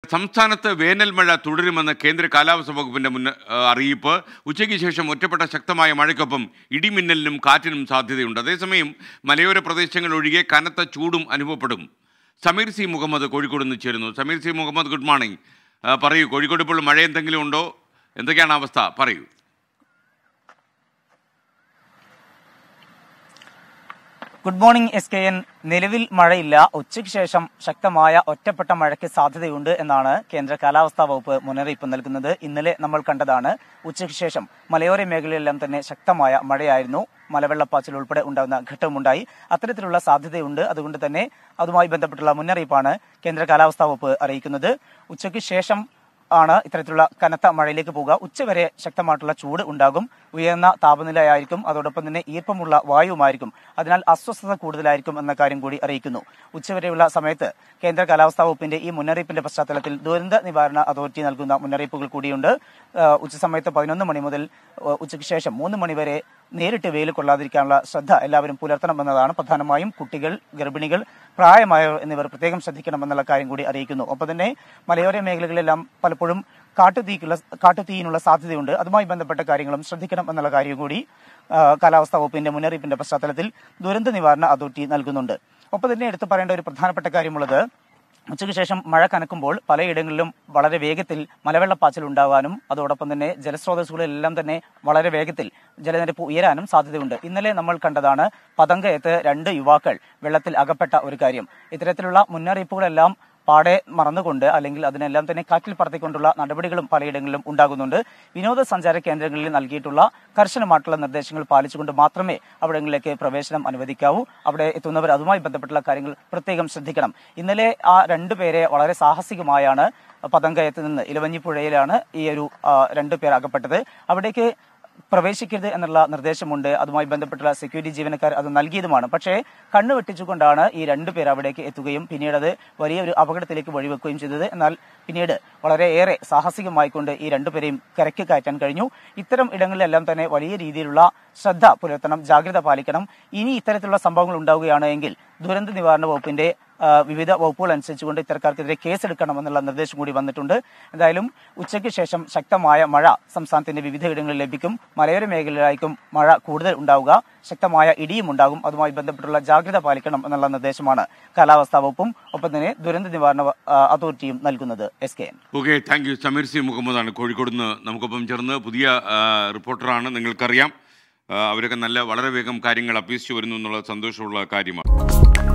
സംസ്ഥാനത്ത് വേനൽ മഴ തുടരുമെന്ന് കേന്ദ്ര കാലാവസ്ഥ വകുപ്പിന്റെ മുന്ന ആ, അറിയിപ്പ് ഉച്ചയ്ക്ക് ശേഷം ഒറ്റപ്പെട്ട ശക്തമായ മഴയ്ക്കൊപ്പം ഇടിമിന്നലിനും കാറ്റിനും സാധ്യതയുണ്ട് അതേസമയം മലയോര പ്രദേശങ്ങൾ ഒഴികെ കനത്ത ചൂടും അനുഭവപ്പെടും സമീർ സി മുഹമ്മദ് കോഴിക്കോട് നിന്ന് ചേരുന്നു Sameer C Muhammad good morning ആ, പറയൂ കോഴിക്കോട് ഇപ്പോൾ മഴ എന്തെങ്കിലും ഉണ്ടോ എന്തൊക്കെയാണ് അവസ്ഥ പറയൂ good morning S K N നിലവിൽ മഴയില്ല ഉച്ചയ്ക്ക് ശേഷം ശക്തമായ ഒറ്റപ്പെട്ട മഴയ്ക്ക് സാധ്യതയുണ്ട് എന്നാണ് കേന്ദ്ര കാലാവസ്ഥാ വകുപ്പ് മുന്നറിയിപ്പ് നൽകുന്നത് ഇന്നലെ നമ്മൾ കണ്ടതാണ് ഉച്ചയ്ക്ക് ശേഷം മലയോര മേഖലയിലെല്ലാം തന്നെ ശക്തമായ മഴയായിരുന്നു മലവെള്ളപ്പാച്ചിൽ ഉൾപ്പെടെ ഉണ്ടാകുന്ന ഘട്ടമുണ്ടായി അത്തരത്തിലുള്ള സാധ്യതയുണ്ട് അതുകൊണ്ട് തന്നെ അതുമായി ബന്ധപ്പെട്ടുള്ള മുന്നറിയിപ്പാണ് കേന്ദ്ര കാലാവസ്ഥാ വകുപ്പ് അറിയിക്കുന്നത് ഉച്ചയ്ക്ക് ശേഷം ആണ് ഇത്തരത്തിലുള്ള കനത്ത മഴയിലേക്ക് പോകുക ഉച്ചവരെ ശക്തമായിട്ടുള്ള ചൂട് ഉണ്ടാകും ഉയർന്ന താപനിലയായിരിക്കും അതോടൊപ്പം തന്നെ ഈർപ്പമുള്ള വായുവുമായിരിക്കും അതിനാൽ അസ്വസ്ഥത കൂടുതലായിരിക്കും എന്ന കാര്യം കൂടി അറിയിക്കുന്നു ഉച്ചവരെയുള്ള സമയത്ത് കേന്ദ്ര കാലാവസ്ഥാ വകുപ്പിന്റെ ഈ മുന്നറിയിപ്പിന്റെ പശ്ചാത്തലത്തിൽ ദുരന്ത നിവാരണ അതോറിറ്റി നൽകുന്ന മുന്നറിയിപ്പുകൾ കൂടിയുണ്ട് ആ, ഉച്ചസമയത്ത് പതിനൊന്ന് മണി മുതൽ ആ, ഉച്ചയ്ക്ക് ശേഷം മൂന്ന് മണി വരെ നേരിട്ട് വെയിൽ കൊള്ളാതിരിക്കാനുള്ള ശ്രദ്ധ എല്ലാവരും പുലർത്തണമെന്നതാണ് പ്രധാനമായും കുട്ടികൾ ഗർഭിണികൾ പ്രായമായവർ എന്നിവർ പ്രത്യേകം ശ്രദ്ധിക്കണമെന്നുള്ള കാര്യം കൂടി അറിയിക്കുന്നു ഒപ്പം തന്നെ മലയോര മേഖലകളിലെല്ലാം പലപ്പോഴും കാട്ടുതീക്കുള്ള കാട്ടുതീയിനുള്ള സാധ്യതയുണ്ട് അതുമായി ബന്ധപ്പെട്ട കാര്യങ്ങളും ശ്രദ്ധിക്കണം എന്നുള്ള കാര്യം കൂടി ആ, കാലാവസ്ഥാ വകുപ്പിന്റെ മുന്നറിയിപ്പിന്റെ പശ്ചാത്തലത്തിൽ ദുരന്ത നിവാരണ അതോറിറ്റി നൽകുന്നുണ്ട് ഒപ്പം തന്നെ എടുത്തു പറയേണ്ട ഒരു പ്രധാനപ്പെട്ട കാര്യമുള്ളത് ഉച്ചയ്ക്ക് ശേഷം മഴ കനക്കുമ്പോൾ പലയിടങ്ങളിലും വളരെ വേഗത്തിൽ മലവെള്ളപ്പാച്ചിൽ ഉണ്ടാകാനും അതോടൊപ്പം തന്നെ ജലസ്രോതസ്സുകളിലെല്ലാം തന്നെ വളരെ വേഗത്തിൽ ജലനിരപ്പ് ഉയരാനും സാധ്യതയുണ്ട് ഇന്നലെ നമ്മൾ കണ്ടതാണ് പതങ്കയത്ത് രണ്ട് യുവാക്കൾ വെള്ളത്തിൽ അകപ്പെട്ട ഒരു കാര്യം ഇത്തരത്തിലുള്ള മുന്നറിയിപ്പുകളെല്ലാം പാടെ മറന്നുകൊണ്ട് അല്ലെങ്കിൽ അതിനെല്ലാം തന്നെ കാറ്റിൽ പറത്തിക്കൊണ്ടുള്ള നടപടികളും പലയിടങ്ങളിലും ഉണ്ടാകുന്നുണ്ട് വിനോദസഞ്ചാര കേന്ദ്രങ്ങളിൽ നൽകിയിട്ടുള്ള കർശനമായിട്ടുള്ള നിർദ്ദേശങ്ങൾ പാലിച്ചുകൊണ്ട് മാത്രമേ അവിടങ്ങളിലേക്ക് പ്രവേശനം അനുവദിക്കാവൂ അവിടെ എത്തുന്നവർ അതുമായി ബന്ധപ്പെട്ടുള്ള കാര്യങ്ങൾ പ്രത്യേകം ശ്രദ്ധിക്കണം ഇന്നലെ ആ രണ്ടുപേരെ വളരെ സാഹസികമായാണ് പതങ്കയത്ത് നിന്ന് ഇലവഞ്ഞിപ്പുഴയിലാണ് ഈ ഒരു ആ, രണ്ടു പേർ അകപ്പെട്ടത് അവിടേക്ക് പ്രവേശിക്കരുത് എന്നുള്ള നിർദ്ദേശമുണ്ട് അതുമായി ബന്ധപ്പെട്ടുള്ള സെക്യൂരിറ്റി ജീവനക്കാർ അത് നൽകിയതുമാണ് പക്ഷേ കണ്ണു വെട്ടിച്ചുകൊണ്ടാണ് ഈ രണ്ടുപേർ അവിടേക്ക് എത്തുകയും പിന്നീട് അത് വലിയൊരു അപകടത്തിലേക്ക് വഴിവെക്കുകയും ചെയ്തത് എന്നാൽ പിന്നീട് വളരെയേറെ സാഹസികമായിക്കൊണ്ട് ഈ രണ്ടുപേരെയും കരയ്ക്ക് കയറ്റാൻ കഴിഞ്ഞു ഇത്തരം ഇടങ്ങളിലെല്ലാം തന്നെ വലിയ രീതിയിലുള്ള ശ്രദ്ധ പുലർത്തണം ജാഗ്രത പാലിക്കണം ഇനി ഇത്തരത്തിലുള്ള സംഭവങ്ങൾ ഉണ്ടാവുകയാണ് എങ്കിൽ ദുരന്ത നിവാരണ വകുപ്പിന്റെ ആ, വിവിധ വകുപ്പുകൾ അനുസരിച്ചുകൊണ്ട് ഇത്തരക്കാർക്കെതിരെ കേസെടുക്കണമെന്നുള്ള നിർദ്ദേശം കൂടി വന്നിട്ടുണ്ട് എന്തായാലും ഉച്ചയ്ക്ക് ശേഷം ശക്തമായ മഴ സംസ്ഥാനത്തിന്റെ വിവിധ ഇടങ്ങളിൽ ലഭിക്കും മലയോര മേഖലയിലായിരിക്കും മഴ കൂടുതൽ ഉണ്ടാവുക ശക്തമായ ഇടിയും ഉണ്ടാകും അതുമായി ബന്ധപ്പെട്ടുള്ള ജാഗ്രത പാലിക്കണം എന്നുള്ള നിർദ്ദേശമാണ് കാലാവസ്ഥാ വകുപ്പും ഒപ്പം തന്നെ ദുരന്ത നിവാരണ ആ, അതോറിറ്റിയും നൽകുന്നത് S K N okay thank you Sameer C മുഹമ്മദാണ് കോഴിക്കോട് നിന്ന് നമുക്കൊപ്പം ചേർന്ന് പുതിയ ആ, റിപ്പോർട്ടറാണ് നിങ്ങൾക്കറിയാം ആ, അവരൊക്കെ നല്ല വളരെ വേഗം കാര്യങ്ങൾ അഭ്യസിച്ചു വരുന്നു എന്നുള്ള സന്തോഷമുള്ള കാര്യമാണ്